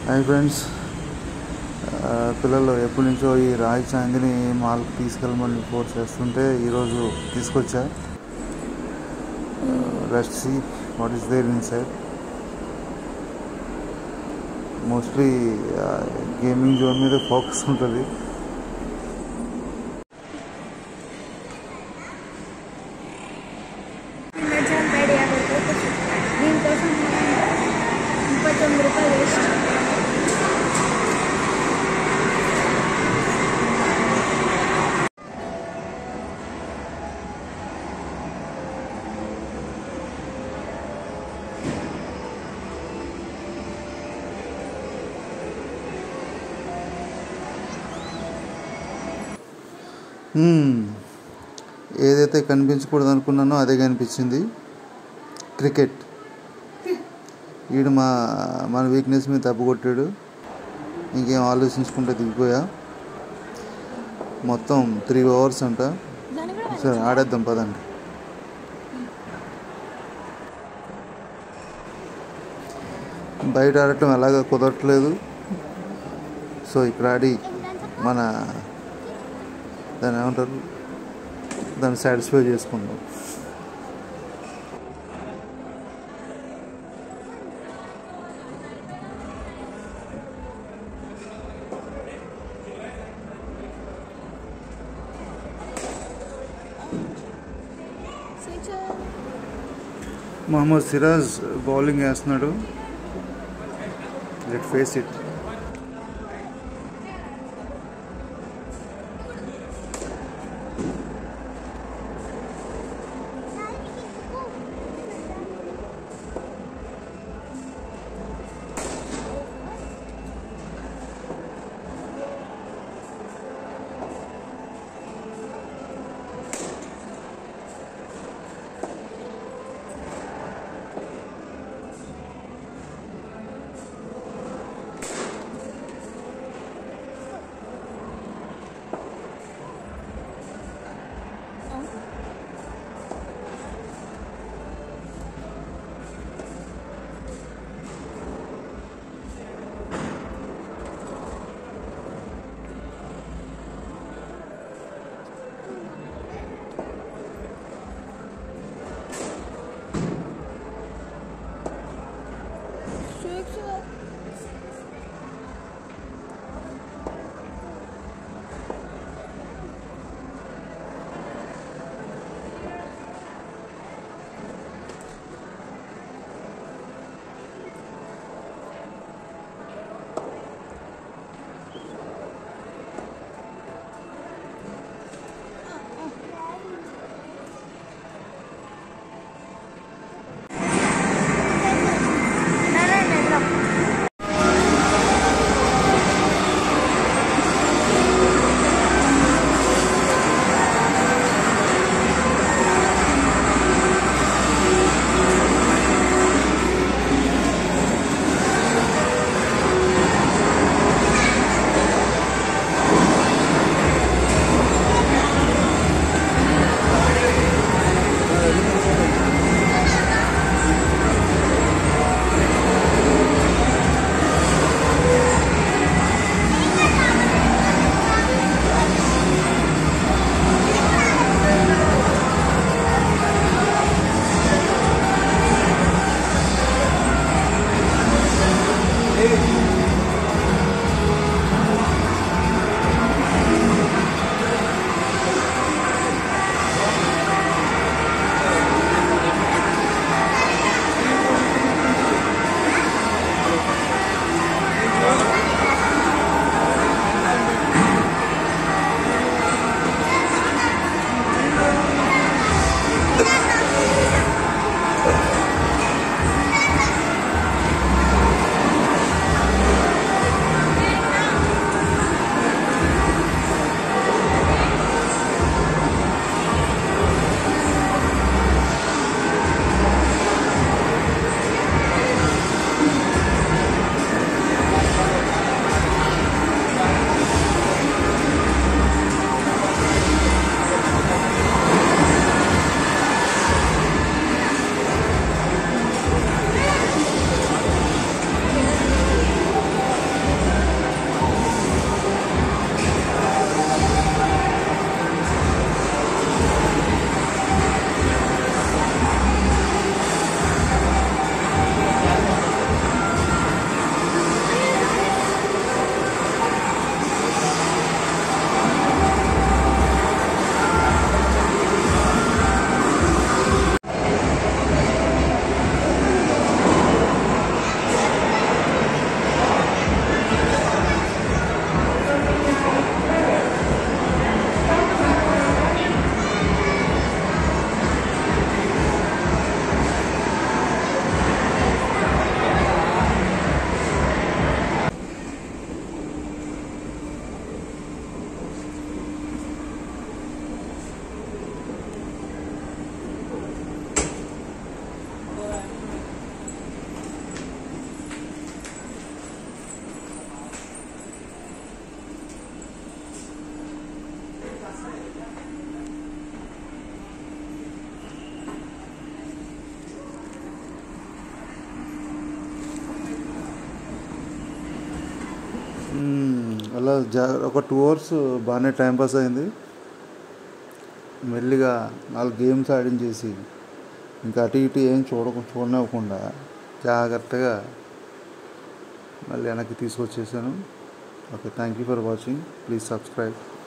Hi friends ఆ, పిల్లలు ఎప్పటి నుంచో ఈ రాయి చాందిని మాల్కి తీసుకెళ్ళమని ఫోర్స్ చేస్తుంటే ఈరోజు తీసుకొచ్చా rest see what is there inside mostly gaming zone మీద ఫోకస్ ఉంటుంది అమెజాన్ బయట యాభై రూపాయలు దీనికోసం ముప్పై తొమ్మిది రూపాయలు వేస్ట్ Hmm. ఏదైతే కనిపించకూడదు అనుకున్నానో అదే కనిపించింది క్రికెట్ వీడు మా మన వీక్నెస్ మీద దెబ్బ కొట్టాడు ఇంకేం ఆలోచించుకుంటే దిగిపోయా మొత్తం త్రీ ఓవర్స్ అంట సరే ఆడేద్దాం పదండి బయట ఆడటం ఎలాగ కుదరట్లేదు సో ఇక్కడ ఆడి మన దాన్ని ఏమంటారు దాన్ని సాటిస్ఫై చేసుకుందాం మహమ్మద్ సిరాజ్ బౌలింగ్ వేస్తున్నాడు లెట్ ఫేస్ ఇట్ అలా జా ఒక టూ అవర్స్ బాగానే టైంపాస్ అయింది మెల్లిగా నాలుగు గేమ్స్ ఆడించేసి ఇంకా అటు ఇటు ఏం చూడక చూడనివ్వకుండా జాగ్రత్తగా మళ్ళీ వెనక్కి తీసుకొచ్చేసాను okay thank you for watching please subscribe